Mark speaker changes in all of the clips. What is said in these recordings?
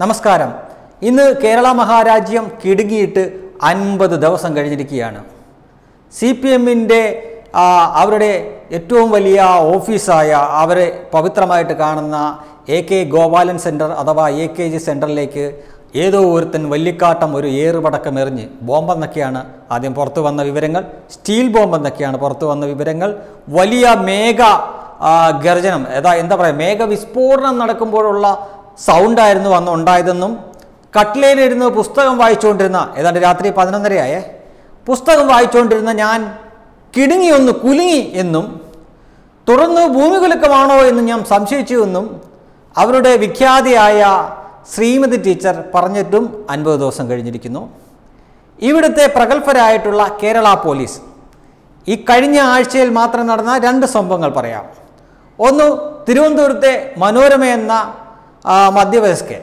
Speaker 1: നമസ്കാരം ഇന്ന് കേരള മഹാരാജ്യം കിടുങ്ങിയിട്ട് അൻപത് ദിവസം കഴിഞ്ഞിരിക്കുകയാണ് സി പി എമ്മിൻ്റെ അവരുടെ ഏറ്റവും വലിയ ഓഫീസായ അവരെ പവിത്രമായിട്ട് കാണുന്ന എ കെ ഗോപാലൻ സെൻറ്റർ അഥവാ എ കെ ജി സെൻറ്ററിലേക്ക് ഏതോ ഒരുത്തൻ വല്ലിക്കാട്ടം ഒരു ഏറുപടക്കം എറിഞ്ഞ് ബോംബെന്നൊക്കെയാണ് ആദ്യം പുറത്തു വന്ന വിവരങ്ങൾ സ്റ്റീൽ ബോംബെന്നൊക്കെയാണ് പുറത്തു വന്ന വിവരങ്ങൾ വലിയ മേഘ ആ, ഗർജനം ഏതാ എന്താ പറയുക മേഘവിസ്ഫോടനം നടക്കുമ്പോഴുള്ള സൗണ്ടായിരുന്നു അന്ന് ഉണ്ടായതെന്നും കട്ടിലയിലിരുന്ന് പുസ്തകം വായിച്ചുകൊണ്ടിരുന്ന ഏതാണ്ട് രാത്രി പതിനൊന്നരയായേ പുസ്തകം വായിച്ചുകൊണ്ടിരുന്ന ഞാൻ കിടുങ്ങി ഒന്ന് കുലുങ്ങി എന്നും തുടർന്ന് ഭൂമികുലുക്കമാണോ എന്ന് ഞാൻ സംശയിച്ചു എന്നും അവരുടെ വിഖ്യാതിയായ ശ്രീമതി ടീച്ചർ പറഞ്ഞിട്ടും അൻപത് ദിവസം കഴിഞ്ഞിരിക്കുന്നു ഇവിടുത്തെ പ്രഗത്ഭരായിട്ടുള്ള കേരള പോലീസ് ഈ കഴിഞ്ഞ ആഴ്ചയിൽ മാത്രം നടന്ന രണ്ട് സംഭവങ്ങൾ പറയാം ഒന്ന് തിരുവനന്തപുരത്തെ മനോരമ എന്ന ആ, മധ്യവയസ്കൻ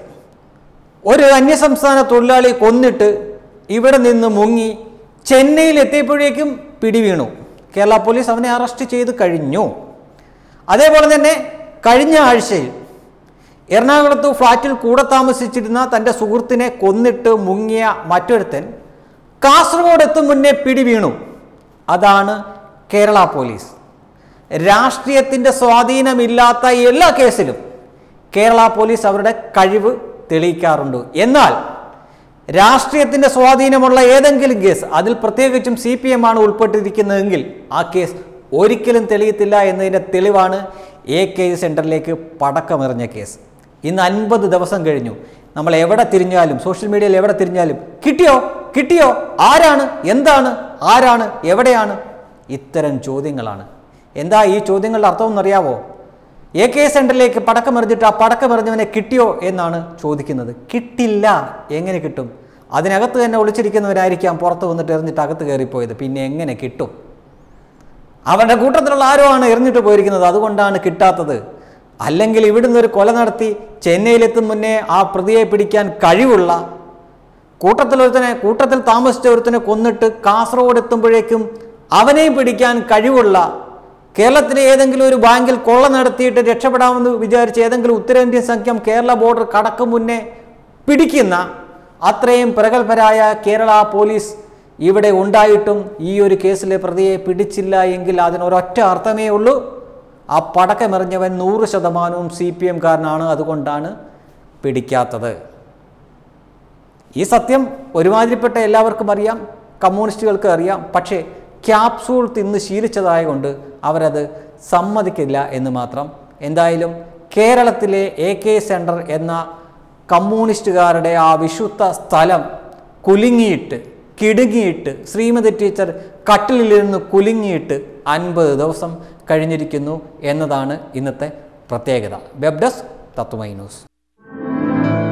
Speaker 1: ഒരു അന്യസംസ്ഥാന തൊഴിലാളി കൊന്നിട്ട് ഇവിടെ നിന്ന് മുങ്ങി ചെന്നൈയിൽ എത്തിയപ്പോഴേക്കും പിടിവീണു കേരള പോലീസ് അവനെ അറസ്റ്റ് ചെയ്ത് കഴിഞ്ഞു അതേപോലെ തന്നെ കഴിഞ്ഞ ആഴ്ചയിൽ എറണാകുളത്ത് ഫ്ലാറ്റിൽ കൂടെ താമസിച്ചിരുന്ന തൻ്റെ സുഹൃത്തിനെ കൊന്നിട്ട് മുങ്ങിയ മറ്റൊരുത്തൻ കാസർഗോഡ് എത്തും മുന്നേ പിടിവീണു അതാണ് കേരള പോലീസ് രാഷ്ട്രീയത്തിൻ്റെ സ്വാധീനമില്ലാത്ത എല്ലാ കേസിലും കേരള പോലീസ് അവരുടെ കഴിവ് തെളിയിക്കാറുണ്ട് എന്നാൽ രാഷ്ട്രീയത്തിൻ്റെ സ്വാധീനമുള്ള ഏതെങ്കിലും കേസ് അതിൽ പ്രത്യേകിച്ചും സി പി എം ആണ് ഉൾപ്പെട്ടിരിക്കുന്നതെങ്കിൽ ആ കേസ് ഒരിക്കലും തെളിയത്തില്ല എന്നതിൻ്റെ തെളിവാണ് എ കെ ജി സെൻറ്ററിലേക്ക് പടക്കമെറിഞ്ഞ കേസ് ഇന്ന് അൻപത് ദിവസം കഴിഞ്ഞു നമ്മൾ എവിടെ തിരിഞ്ഞാലും സോഷ്യൽ മീഡിയയിൽ എവിടെ തിരിഞ്ഞാലും കിട്ടിയോ കിട്ടിയോ ആരാണ് എന്താണ് ആരാണ് എവിടെയാണ് ഇത്തരം ചോദ്യങ്ങളാണ് എന്താ ഈ ചോദ്യങ്ങളുടെ അർത്ഥം എന്നറിയാവോ എ കെ സെൻറ്ററിലേക്ക് പടക്കമെറിഞ്ഞിട്ട് ആ പടക്കമെറിഞ്ഞവനെ കിട്ടിയോ എന്നാണ് ചോദിക്കുന്നത് കിട്ടില്ല എങ്ങനെ കിട്ടും അതിനകത്ത് തന്നെ ഒളിച്ചിരിക്കുന്നവരായിരിക്കാം പുറത്ത് വന്നിട്ട് എറിഞ്ഞിട്ട് അകത്ത് കയറിപ്പോയത് പിന്നെ എങ്ങനെ കിട്ടും അവരുടെ കൂട്ടത്തിലുള്ള ആരോ ആണ് എറിഞ്ഞിട്ട് പോയിരിക്കുന്നത് അതുകൊണ്ടാണ് കിട്ടാത്തത് അല്ലെങ്കിൽ ഇവിടുന്ന് ഒരു കൊല നടത്തി ചെന്നൈയിലെത്തും മുന്നേ ആ പ്രതിയെ പിടിക്കാൻ കഴിവുള്ള കൂട്ടത്തിൽ ഒരുത്തനെ കൂട്ടത്തിൽ താമസിച്ച ഒരുത്തനെ കൊന്നിട്ട് കാസർഗോഡ് എത്തുമ്പോഴേക്കും അവനെയും പിടിക്കാൻ കഴിവുള്ള കേരളത്തിലെ ഏതെങ്കിലും ഒരു ബാങ്കിൽ കൊള്ള നടത്തിയിട്ട് രക്ഷപ്പെടാമെന്ന് വിചാരിച്ച് ഏതെങ്കിലും ഉത്തരേന്ത്യൻ സംഘം കേരള ബോർഡർ കടക്കും മുന്നേ പിടിക്കുന്ന അത്രയും പ്രഗത്ഭരായ കേരള പോലീസ് ഇവിടെ ഉണ്ടായിട്ടും ഈ ഒരു കേസിലെ പ്രതിയെ പിടിച്ചില്ല എങ്കിൽ അതിനൊരൊറ്റ അർത്ഥമേ ഉള്ളൂ ആ പടക്കമെറിഞ്ഞവൻ നൂറ് ശതമാനവും സി പി എംകാരനാണ് അതുകൊണ്ടാണ് പിടിക്കാത്തത് ഈ സത്യം ഒരുമാതിരിപ്പെട്ട എല്ലാവർക്കും അറിയാം കമ്മ്യൂണിസ്റ്റുകൾക്ക് അറിയാം പക്ഷേ ക്യാപ്സൂൾ തിന്ന് ശീലിച്ചതായതുകൊണ്ട് അവരത് സമ്മതിക്കില്ല എന്ന് മാത്രം എന്തായാലും കേരളത്തിലെ എ കെ സെൻറ്റർ എന്ന കമ്മ്യൂണിസ്റ്റുകാരുടെ ആ വിശുദ്ധ സ്ഥലം കുലുങ്ങിയിട്ട് കിടുങ്ങിയിട്ട് ശ്രീമതി ടീച്ചർ കട്ടിലിലിരുന്ന് കുലുങ്ങിയിട്ട് അൻപത് ദിവസം കഴിഞ്ഞിരിക്കുന്നു എന്നതാണ് ഇന്നത്തെ പ്രത്യേകത വെബ് ഡെസ്ക് തത്വമൈ ന്യൂസ്